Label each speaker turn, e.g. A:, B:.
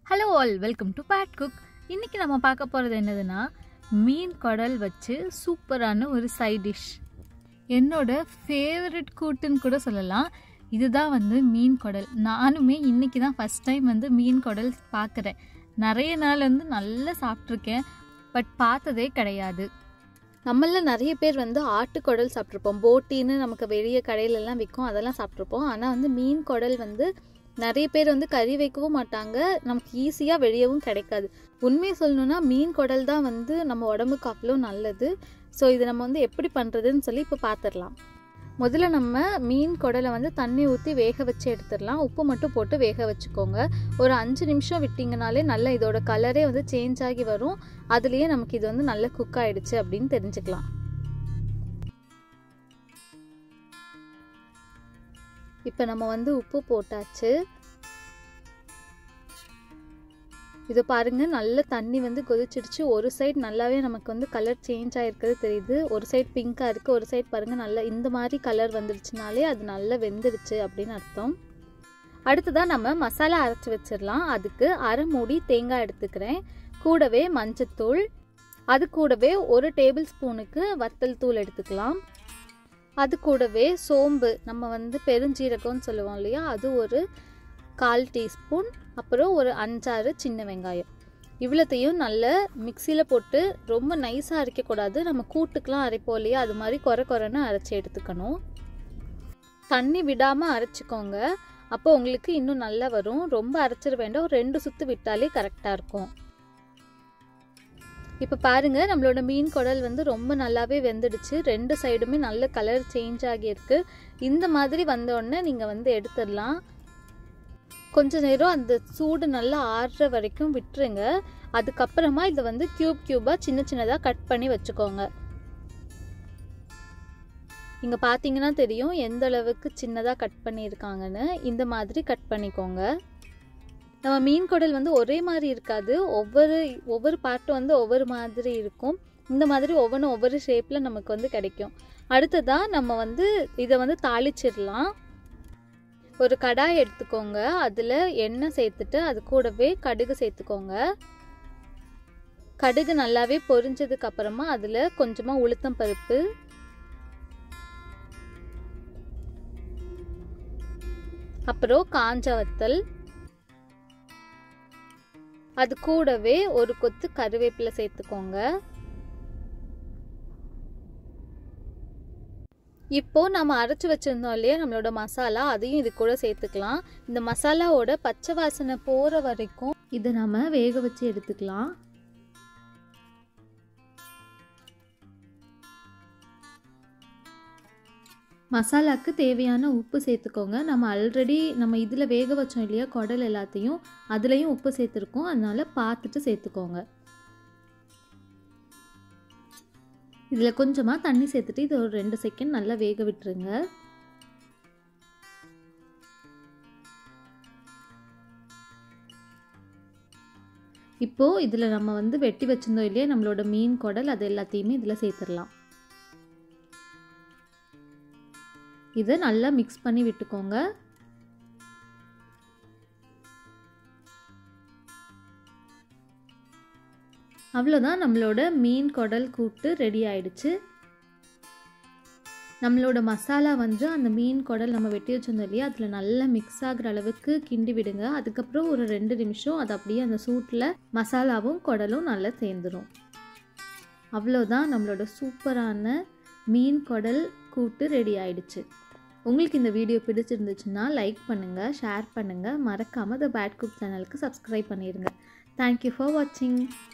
A: hello all welcome to bad cook இன்றைக்கி நம்ம பார்க்க போகிறது என்னதுன்னா மீன் குடல் வச்சு சூப்பரான ஒரு சைட் டிஷ் என்னோட ஃபேவரட் கூட்டுன்னு கூட சொல்லலாம் இதுதான் வந்து மீன் குடல் நானுமே இன்றைக்கி தான் ஃபஸ்ட் டைம் வந்து மீன் குடல் பார்க்குறேன் நிறைய நாள் வந்து நல்லா சாப்பிட்ருக்கேன் பட் பார்த்ததே கிடையாது நம்மள நிறைய பேர் வந்து ஆட்டுக்குடல் சாப்பிட்ருப்போம் போட்டின்னு நமக்கு வெளியே கடையிலலாம் விற்கும் அதெல்லாம் சாப்பிட்ருப்போம் ஆனால் வந்து மீன் குடல் வந்து நிறைய பேர் வந்து கறி வைக்கவும் மாட்டாங்க நமக்கு ஈஸியாக வெளியவும் கிடைக்காது உண்மையை சொல்லணும்னா மீன் குடல் தான் வந்து நம்ம உடம்புக்கு அவ்வளோ நல்லது ஸோ இது நம்ம வந்து எப்படி பண்ணுறதுன்னு சொல்லி இப்போ பார்த்துடலாம் முதல்ல நம்ம மீன் குடலை வந்து தண்ணி ஊற்றி வேக வச்சு எடுத்துடலாம் உப்பு மட்டும் போட்டு வேக வச்சுக்கோங்க ஒரு அஞ்சு நிமிஷம் விட்டிங்கனாலே நல்லா இதோட கலரே வந்து சேஞ்ச் ஆகி வரும் அதுலேயே நமக்கு இது வந்து நல்லா குக் ஆயிடுச்சு அப்படின்னு தெரிஞ்சுக்கலாம் இப்போ நம்ம வந்து உப்பு போட்டாச்சு இது பாருங்க நல்ல தண்ணி வந்து கொதிச்சிடுச்சு ஒரு சைடு நல்லாவே நமக்கு வந்து கலர் சேஞ்ச் ஆகிருக்கிறது தெரியுது ஒரு சைடு பிங்காக இருக்குது ஒரு சைடு பாருங்கள் நல்லா இந்த மாதிரி கலர் வந்துடுச்சுனாலே அது நல்லா வெந்துடுச்சு அப்படின்னு அர்த்தம் அடுத்ததாக நம்ம மசாலா அரைச்சி வச்சிடலாம் அதுக்கு அரை மூடி தேங்காய் எடுத்துக்கிறேன் கூடவே மஞ்சத்தூள் அது கூடவே ஒரு டேபிள் ஸ்பூனுக்கு வத்தல் தூள் எடுத்துக்கலாம் அது கூடவே சோம்பு நம்ம வந்து பெருஞ்சீரகம்னு சொல்லுவோம் இல்லையா அது ஒரு கால் டீஸ்பூன் அப்புறம் ஒரு அஞ்சாறு சின்ன வெங்காயம் இவ்வளோத்தையும் நல்ல மிக்சியில் போட்டு ரொம்ப நைஸாக அரைக்கக்கூடாது நம்ம கூட்டுக்கெலாம் அரைப்போம் இல்லையா அது மாதிரி குறை குறைன்னு அரைச்சி எடுத்துக்கணும் தண்ணி விடாமல் அரைச்சிக்கோங்க அப்போ உங்களுக்கு இன்னும் நல்லா வரும் ரொம்ப அரைச்சிட வேண்டாம் ஒரு ரெண்டு சுற்று விட்டாலே கரெக்டாக இருக்கும் இப்போ பாருங்க நம்மளோட மீன் குடல் வந்து ரொம்ப நல்லாவே வெந்துடுச்சு ரெண்டு சைடுமே நல்ல கலர் சேஞ்ச் ஆகியிருக்கு இந்த மாதிரி வந்தோடனே நீங்கள் வந்து எடுத்துடலாம் கொஞ்ச நேரம் அந்த சூடு நல்லா ஆறுற வரைக்கும் விட்டுருங்க அதுக்கப்புறமா இதை வந்து க்யூப் க்யூபாக சின்ன சின்னதாக கட் பண்ணி வச்சுக்கோங்க இங்கே பார்த்தீங்கன்னா தெரியும் எந்த அளவுக்கு சின்னதாக கட் பண்ணியிருக்காங்கன்னு இந்த மாதிரி கட் பண்ணிக்கோங்க நம்ம மீன் குடல் வந்து ஒரே மாதிரி இருக்காது ஒவ்வொரு ஒவ்வொரு பார்ட்டும் வந்து ஒவ்வொரு மாதிரி இருக்கும் இந்த மாதிரி ஒவ்வொன்றும் ஒவ்வொரு ஷேப்பில் நமக்கு வந்து கிடைக்கும் அடுத்ததாக நம்ம வந்து இதை வந்து தாளிச்சிடலாம் ஒரு கடாய் எடுத்துக்கோங்க அதில் எண்ணெய் சேர்த்துட்டு அது கூடவே கடுகு சேர்த்துக்கோங்க கடுகு நல்லாவே பொரிஞ்சதுக்கு அப்புறமா அதில் கொஞ்சமாக உளுத்தம் பருப்பு அப்புறம் காஞ்ச வத்தல் அது கூடவே ஒரு கொத்து கருவேப்பிலை சேர்த்துக்கோங்க இப்போ நம்ம அரைச்சி வச்சிருந்தோம் இல்லையா நம்மளோட மசாலா அதையும் இது கூட சேர்த்துக்கலாம் இந்த மசாலாவோட பச்சை வாசனை போகிற வரைக்கும் இதை நம்ம வேக வச்சு எடுத்துக்கலாம் மசாலாக்கு தேவையான உப்பு சேர்த்துக்கோங்க நம்ம ஆல்ரெடி நம்ம இதில் வேக வச்சோம் இல்லையா குடல் எல்லாத்தையும் அதுலேயும் உப்பு சேர்த்துருக்கோம் அதனால பார்த்துட்டு சேர்த்துக்கோங்க இதில் கொஞ்சமாக தண்ணி சேர்த்துட்டு இது ஒரு ரெண்டு செகண்ட் நல்லா வேக விட்டுருங்க இப்போது இதில் நம்ம வந்து வெட்டி வச்சிருந்தோம் இல்லையா நம்மளோட மீன் குடல் அது எல்லாத்தையுமே இதில் சேர்த்துடலாம் இதை நல்லா மிக்ஸ் பண்ணி விட்டுக்கோங்க அவ்வளோதான் நம்மளோட மீன் குடல் கூட்டு ரெடி ஆயிடுச்சு நம்மளோட மசாலா வந்து அந்த மீன் குடல் நம்ம வெட்டி வச்சிருந்தோம் இல்லையா அதில் நல்லா மிக்ஸ் ஆகிற அளவுக்கு கிண்டி விடுங்க அதுக்கப்புறம் ஒரு ரெண்டு நிமிஷம் அது அப்படியே அந்த சூட்டில் மசாலாவும் குடலும் நல்லா சேர்ந்துடும் அவ்வளோதான் நம்மளோட சூப்பரான மீன் குடல் கூட்டு ரெடி ஆயிடுச்சு உங்களுக்கு இந்த வீடியோ பிடிச்சிருந்துச்சுன்னா லைக் பண்ணுங்கள் ஷேர் பண்ணுங்கள் மறக்காமல் த பேட் குக் சேனலுக்கு சப்ஸ்கிரைப் பண்ணிடுங்க தேங்க்யூ ஃபார் வாட்சிங்